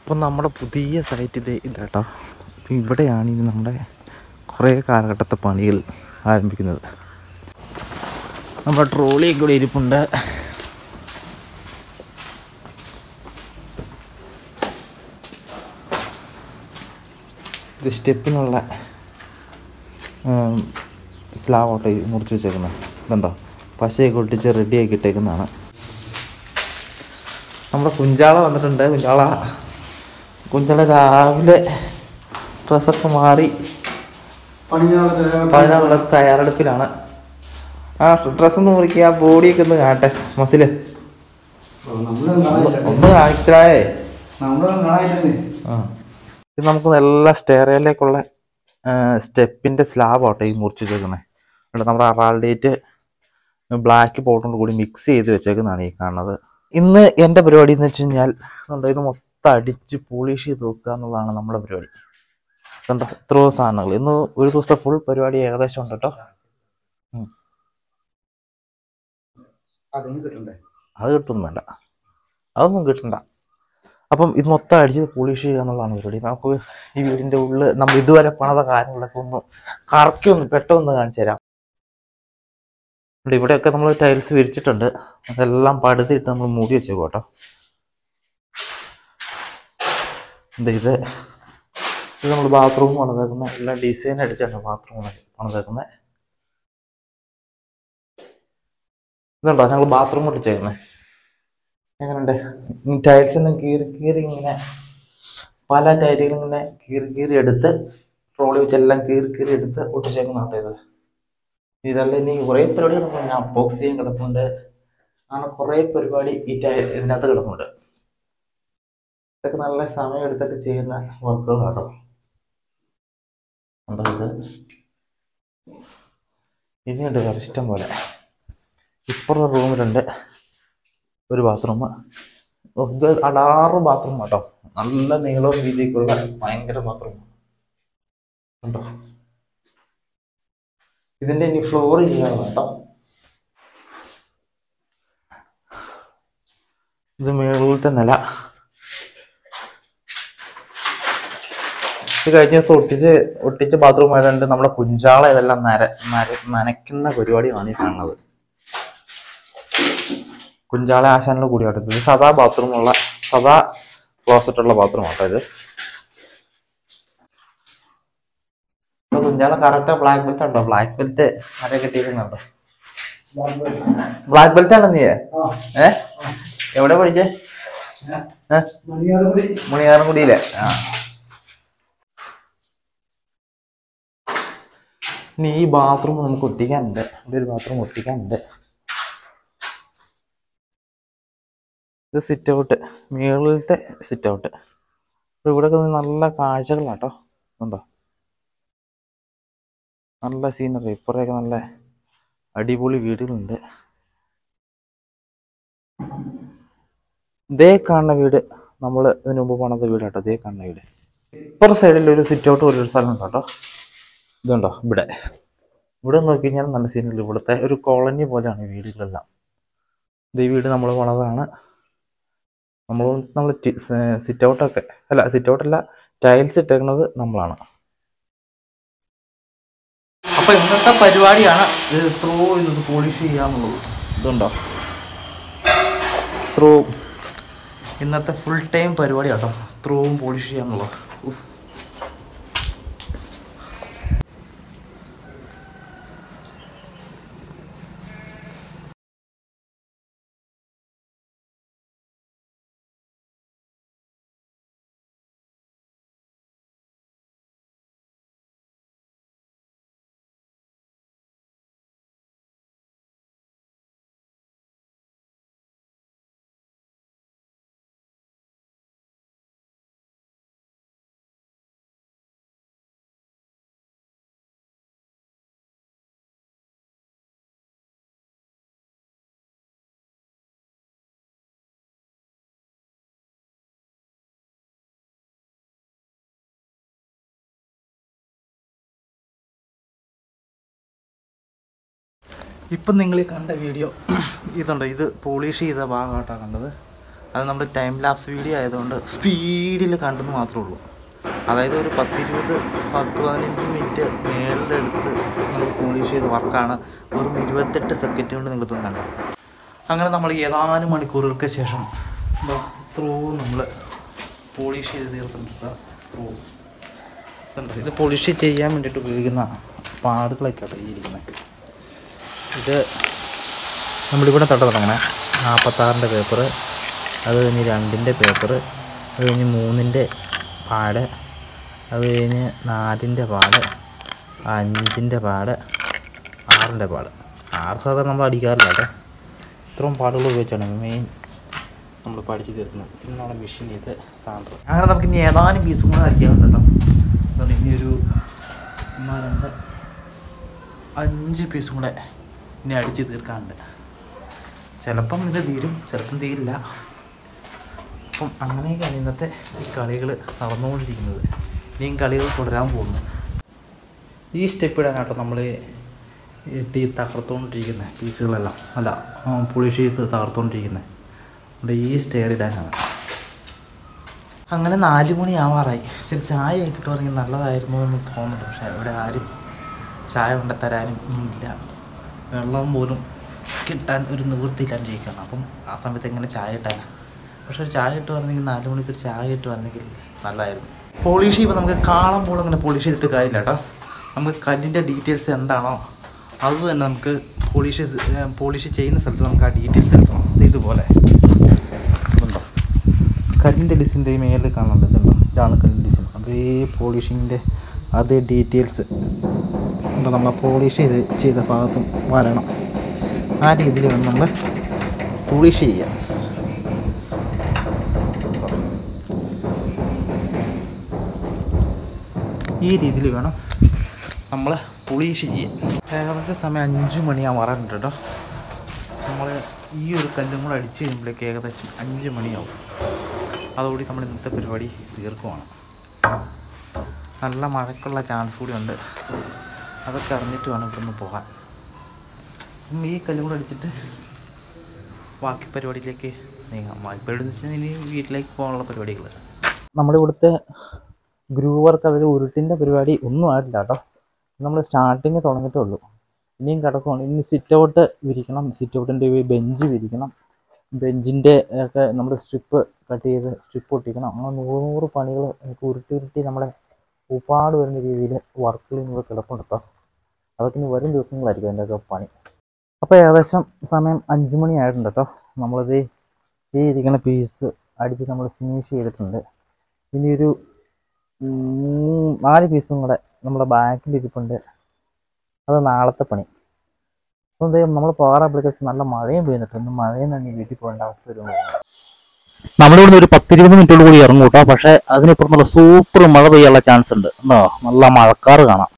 അപ്പം നമ്മുടെ പുതിയ സൈറ്റ് ഇത് ഇതാട്ടോ അപ്പം ഇവിടെയാണ് ഇനി നമ്മുടെ കുറേ കാലഘട്ടത്തെ പണികൾ ആരംഭിക്കുന്നത് നമ്മുടെ ട്രോളിയൊക്കെ ഇവിടെ ഇരിപ്പുണ്ട് ഇത് സ്റ്റെപ്പിനുള്ള സ്ലാവ് ഓട്ടോ മുറിച്ച് വെച്ചേക്കുന്നത് ഇതുണ്ടോ പശയൊക്കെ ഒട്ടിച്ച് റെഡിയാക്കി ഇട്ടേക്കുന്നതാണ് നമ്മുടെ കുഞ്ചാള വന്നിട്ടുണ്ട് കുഞ്ചാള കുഞ്ചാള രാവിലെ ഡ്രസ്സൊക്കെ മാറി പതിനാറുള്ള തയ്യാറെടുപ്പിലാണ് ആ ഡ്രസ്സ് ഒന്ന് മുറിക്കുക ബോഡിയൊക്കെ ഒന്ന് കാണട്ടെ മസില് ഒന്ന് കാണിച്ചായേ ആ ഇത് നമുക്ക് നല്ല സ്റ്റേറയിലേക്കുള്ള സ്റ്റെപ്പിൻ്റെ സ്ലാബ് ആട്ടോ ഈ മുറിച്ച് വെച്ചേക്കുന്നത് എന്നിട്ട് നമ്മുടെ അറാൾഡേറ്റ് ബ്ലാക്ക് പൗഡറും കൂടി മിക്സ് ചെയ്ത് വെച്ചേക്കുന്നതാണ് ഈ കാണുന്നത് ഇന്ന് എൻ്റെ പരിപാടി എന്ന് വെച്ച് കഴിഞ്ഞാൽ കണ്ടോ ഇത് മൊത്തം അടിച്ച് പോളിഷ് ചെയ്ത് വെക്കുക എന്നുള്ളതാണ് നമ്മുടെ പരിപാടി കണ്ടോ ഇത്രയോ സാധനങ്ങൾ ഇന്ന് ഒരു ദിവസത്തെ ഫുൾ പരിപാടി ഏകദേശം ഉണ്ട് കേട്ടോ ഉം. അത് കിട്ടും വേണ്ട അതൊന്നും കിട്ടണ്ട അപ്പം ഇത് മൊത്തം അടിച്ച് പോളിഷ് ചെയ്യുക എന്നുള്ളതാണ് പരിപാടി നമുക്ക് ഈ വീടിൻ്റെ ഉള്ളിൽ നമ്മൾ ഇതുവരെ പണിത കാര്യങ്ങളൊക്കെ ഒന്ന് കറക്കി ഒന്ന് പെട്ടെന്ന് കാണിച്ചു തരാം ഇവിടെ ഇവിടെയൊക്കെ നമ്മൾ ടൈൽസ് വിരിച്ചിട്ടുണ്ട് അതെല്ലാം പടുതിട്ട് നമ്മൾ മൂടി വെച്ചേക്കും കേട്ടോ എന്താ ഇത് ഇത് നമ്മൾ ബാത്റൂം പണിതേക്കുന്നത് എല്ലാം ഡിസൈൻ അടിച്ചാണ് ബാത്റൂം പണിതേക്കുന്നത് ഇതുണ്ടോ ഞങ്ങൾ ബാത്റൂം ഒട്ടിച്ചേക്കുന്നത് എങ്ങനെയുണ്ട് ടൈൽസൊന്നും കീറി കീറി ഇങ്ങനെ പല ടൈലുകളും ഇങ്ങനെ കീറി കീറി എടുത്ത് ട്രോളി വെച്ച് എല്ലാം കീറി കീറി എടുത്ത് ഒട്ടിച്ചേക്കുന്ന കേട്ടോ ഇത് ഇതല്ല ഇനി കുറേ പരിപാടി കിടപ്പുണ്ട് അപ്പോക്സ് ചെയ്യാൻ കിടപ്പുണ്ട് അങ്ങനെ കുറേ പരിപാടി ഈ ടൈ ഇതിനകത്ത് കിടപ്പുണ്ട് ഇതൊക്കെ നല്ല സമയം എടുത്തൊക്കെ ചെയ്യുന്ന വർക്കുകളാട്ടോ ഉണ്ടോ ഇത് ഇനിയുണ്ട് വേറെ ഇഷ്ടം പോലെ ഇപ്പുറത്തെ റൂമിലുണ്ട് ഒരു ബാത്റൂം ഇത് അടാറ് ബാത്റൂം കേട്ടോ നല്ല നീളവും വീതിയൊക്കെയുള്ള ഭയങ്കര ബാത്റൂം കണ്ടോ ഇതിന്റെ ഇനി ഫ്ലോർ ചെയ്യണം കേട്ടോ ഇത് മുകളിലത്തെ നില ഇത് കഴിഞ്ഞ ദിവസം ഒട്ടിച്ച് ഒട്ടിച്ച് ബാത്റൂം ആയതുകൊണ്ട് നമ്മുടെ കുഞ്ചാള ഇതെല്ലാം നര നര നനയ്ക്കുന്ന പരിപാടിയാണ് ഈ കാണുന്നത് കുഞ്ചാള ആശാനിൽ കൂടി ആട്ടോ ഇത് സദാ ബാത്റൂം ഉള്ള സദാ ക്ലോസറ്റ് ഉള്ള ബാത്റൂം ആട്ടോ ഇത് ഇപ്പൊ കുഞ്ചാള കറക്റ്റ് ബ്ലാക്ക് ബെൽറ്റ് ഉണ്ടോ ബ്ലാക്ക് ബെൽറ്റ് ആരെ കിട്ടിയിരുന്നുണ്ടോ ബ്ലാക്ക് ബെൽറ്റ് ആണോ നീ ഏ എവിടെ പഠിച്ചേ ഏ? മണിയാറൻകുടിയിലെ ആ ഇനി ഈ ബാത്റൂം നമുക്ക് ഒട്ടിക്കാനുണ്ട് ഇവിടെ ഒരു ബാത്റൂം ഒട്ടിക്കാനുണ്ട് ഇത് സിറ്റ് ഔട്ട് മുകളിലത്തെ സിറ്റ് ഔട്ട് ഇവിടെ നല്ല കാഴ്ചകളാട്ടോ ഉണ്ടോ നല്ല സീനറി ഇപ്പുറയൊക്കെ നല്ല അടിപൊളി വീടുകളുണ്ട് ദേ കാണുന്ന വീട് നമ്മൾ ഇതിനു മുമ്പ് പണിത വീടാട്ടോ ദേ കാണുന്ന വീട് ഇപ്പുറ സൈഡിൽ ഒരു സിറ്റ് ഔട്ട് പോലൊരു സ്ഥലം ഉണ്ടോ കേട്ടോ ഇതുണ്ടോ ഇവിടെ ഇവിടെ നോക്കി കഴിഞ്ഞാൽ നല്ല സീനറി ഇവിടുത്തെ ഒരു കോളനി പോലെയാണ് ഈ വീടുകളെല്ലാം ഇത് ഈ വീട് നമ്മൾ പണിതാണ് നമ്മൾ നമ്മൾ സിറ്റ് ഔട്ടൊക്കെ അല്ല സിറ്റ് ഔട്ടല്ല ടൈൽസ് ഇട്ടേക്കുന്നത് നമ്മളാണ് അപ്പൊ ഇന്നത്തെ പരിപാടിയാണ് ഇത് ത്രൂ ഇത് പോളിഷ് ചെയ്യാന്നുള്ളത് ഇതുണ്ടോ ത്രൂ ഇന്നത്തെ ഫുൾ ടൈം പരിപാടി കേട്ടോ ത്രൂവും പോളിഷ് ചെയ്യാന്നുള്ളത് ഉഫ്. ഇപ്പം നിങ്ങൾ ഈ കണ്ട വീഡിയോ ഇതുണ്ട് ഇത് പോളിഷ് ചെയ്ത ഭാഗമായിട്ടാണ് കണ്ടത് അത് നമ്മുടെ ടൈം ലാപ്സ് വീഡിയോ ആയതുകൊണ്ട് സ്പീഡിൽ കണ്ടെന്ന് മാത്രമേ ഉള്ളൂ അതായത് ഒരു പത്തിരുപത് പത്ത് പതിനഞ്ച് മിനിറ്റ് മേളിലെടുത്ത് നമ്മൾ പോളിഷ് ചെയ്ത വർക്കാണ് വെറും ഇരുപത്തെട്ട് സെക്കൻഡ് കൊണ്ട് നിങ്ങളിപ്പം കണ്ടത് അങ്ങനെ നമ്മൾ ഏതാനും മണിക്കൂറുകൾക്ക് ശേഷം ത്രൂ നമ്മൾ പോളിഷ് ചെയ്ത് തീർത്തിട്ടുണ്ട് ത്രൂ ഇതുണ്ട്. ഇത് പോളിഷ് ചെയ്യാൻ വേണ്ടിയിട്ട് ഉപയോഗിക്കുന്ന പാടുകളൊക്കെ ആട്ടോ ഈ ഇരിക്കുന്നത് ഇത് നമ്മളിവിടെ തൊട്ട് തുടങ്ങണേ നാൽപ്പത്താറിൻ്റെ പേപ്പർ അത് കഴിഞ്ഞ് രണ്ടിൻ്റെ പേപ്പർ അത് കഴിഞ്ഞ് മൂന്നിൻ്റെ പാട് അത് കഴിഞ്ഞ് നാലിൻ്റെ പാട് അഞ്ചിൻ്റെ പാട് ആറിൻ്റെ പാട് ആറ് സാധാരണ നമ്മൾ അടിക്കാറില്ല കേട്ടോ ഇത്രയും പാടുകൾ ഉപയോഗിച്ചാണ് മെയിൻ നമ്മൾ പഠിച്ച് തീർക്കുന്നത് പിന്നെ നമ്മുടെ മെഷീൻ ഇത് സാന്ദ്രം അങ്ങനെ നമുക്ക് ഇനി ഏതാനും പീസും കൂടെ അടിക്കാറുണ്ട് കേട്ടോ അതുകൊണ്ട് ഇനി ഒരു ഒന്ന് രണ്ട് അഞ്ച് പീസും കൂടെ ഇനി അടിച്ച് തീർക്കാനുണ്ട് ചിലപ്പം ഇത് തീരും ചിലപ്പം തീരില്ല അപ്പം അങ്ങനെയൊക്കെയാണ് ഇന്നത്തെ ഈ കളികൾ നടന്നുകൊണ്ടിരിക്കുന്നത് ഇനിയും കളികൾ തുടരാൻ പോകുന്നു ഈ സ്റ്റെപ്പ് ഇടാനാട്ടോ നമ്മൾ ഇട്ടി തകർത്തുകൊണ്ടിരിക്കുന്ന പീസുകളെല്ലാം അല്ല പുളിഷ് ചെയ്ത് തകർത്തുകൊണ്ടിരിക്കുന്നത് അതുകൊണ്ട് ഈ സ്റ്റെയർ ഇടാനാണ് അങ്ങനെ നാല് മണി ആവാറായി ശരി ചായ ആയിക്കിട്ട് പറഞ്ഞാൽ നല്ലതായിരുന്നു എന്ന് തോന്നുന്നുണ്ട് പക്ഷേ ഇവിടെ ആരും ചായ കൊണ്ടുത്തരാനും ഇല്ല വെള്ളം പോലും കിട്ടാൻ ഒരു നിവൃത്തിയില്ലാണ്ടിരിക്കുകയാണ് അപ്പം ആ സമയത്ത് എങ്ങനെ ചായ ഇട്ടാനാണ് പക്ഷെ ഒരു ചായ ഇട്ട് വരണമെങ്കിൽ നാല് മണിക്ക് ഒരു ചായ ഇട്ട് വരണമെങ്കിൽ നല്ലതായിരുന്നു പോളിഷ് ചെയ്യുമ്പോൾ നമുക്ക് കാളം പോലെ അങ്ങനെ പോളിഷ് ചെയ്തിട്ട് കാര്യമില്ല കേട്ടോ നമുക്ക് കല്ലിൻ്റെ ഡീറ്റെയിൽസ് എന്താണോ അത് തന്നെ നമുക്ക് പോളിഷ് പോളിഷ് ചെയ്യുന്ന സ്ഥലത്ത് നമുക്ക് ആ ഡീറ്റെയിൽസ് എടുക്കണം ഇത് ഇതുപോലെ ഇതുണ്ടോ കല്ലിൻ്റെ ഡിസൈൻ്റെ ഈ മേളിൽ കാണുന്നുണ്ട് ഇതുണ്ടോ ഇതാണ് കല്ലിൻ്റെ ഡിസൈൻ അതേ പോളിഷിങ്ങിൻ്റെ അതേ ഡീറ്റെയിൽസ് ഉണ്ടോ നമ്മൾ പോളിഷ് ചെയ്ത് ചെയ്ത ഭാഗത്തും വരണം ആ രീതിയിൽ വേണം നമ്മൾ പോളിഷ് ചെയ്യാം ഈ രീതിയിൽ വേണം നമ്മൾ പോളിഷ് ചെയ്യാൻ ഏകദേശം സമയം അഞ്ച് മണിയാവാറുണ്ട് കേട്ടോ നമ്മൾ ഈ ഒരു കല്ലും കൂടെ അടിച്ച് കഴിയുമ്പോഴേക്ക് ഏകദേശം അഞ്ച് മണിയാവും അതോടെ നമ്മൾ ഇന്നത്തെ പരിപാടി തീർക്കുവാണ് നല്ല മഴയ്ക്കുള്ള ചാൻസ് കൂടി ഉണ്ട് അതൊക്കെ അറിഞ്ഞിട്ട് വേണം ഇപ്പം ഒന്ന് പോകാൻ അപ്പം ഈ കല്ലും കൂടെ അടിച്ചിട്ട് ബാക്കി പരിപാടിയിലേക്ക് നീങ്ങാം ബാക്കി പരിപാടി എന്ന് വെച്ചാൽ ഇനി വീട്ടിലേക്ക് പോകാനുള്ള പരിപാടികൾ നമ്മുടെ ഇവിടുത്തെ ഗ്രൂവ് വർക്ക് അതായത് ഉരുട്ടിൻ്റെ പരിപാടി ഒന്നും ആയിട്ടില്ല കേട്ടോ നമ്മൾ സ്റ്റാർട്ടിങ് തുടങ്ങിയിട്ടേ ഉള്ളൂ ഇനിയും കിടക്കുവാണ് ഇനി സിറ്റ് ഔട്ട് വിരിക്കണം സിറ്റ് ഔട്ടിൻ്റെ ബെഞ്ച് വിരിക്കണം ബെഞ്ചിൻ്റെ ഒക്കെ നമ്മൾ സ്ട്രിപ്പ് കട്ട് ചെയ്ത് സ്ട്രിപ്പ് ഒട്ടിക്കണം അങ്ങനെ നൂറ് നൂറ് പണികൾ എനിക്ക് ഉരുട്ടി ഉരുട്ടി നമ്മുടെ ഉപ്പാട് വരുന്ന രീതിയിൽ വർക്കുകൾ ഇങ്ങനെ കിടപ്പുണ്ട് കേട്ടോ അതൊക്കെ ഇനി വരും ദിവസങ്ങളായിരിക്കും അതിൻ്റെയൊക്കെ പണി അപ്പോൾ ഏകദേശം സമയം അഞ്ച് മണി ആയിട്ടുണ്ട് കേട്ടോ നമ്മളിത് ഈ ഇരിക്കുന്ന പീസ് അടിച്ച് നമ്മൾ ഫിനിഷ് ചെയ്തിട്ടുണ്ട് ഇനി ഒരു മൂന്ന് നാല് പീസും കൂടെ നമ്മുടെ ബാക്കിൽ ഇരിപ്പുണ്ട് അത് നാളത്തെ പണി അപ്പം ദേ നമ്മൾ പോകാറായപ്പോഴേക്കും നല്ല മഴയും പെയ്യുന്നുണ്ട് ഇന്ന് മഴയും തന്നെ വീട്ടിൽ പോകേണ്ട അവസ്ഥ വരും നമ്മുടെ ഇവിടുന്ന് ഒരു പത്തിരുപത് മിനിറ്റോട് കൂടി ഇറങ്ങും കേട്ടോ പക്ഷേ അതിനിപ്പുറം നല്ല സൂപ്പർ മഴ പെയ്യാനുള്ള ചാൻസ് ഉണ്ട് ഉണ്ടോ നല്ല മഴക്കാറ് കാണാം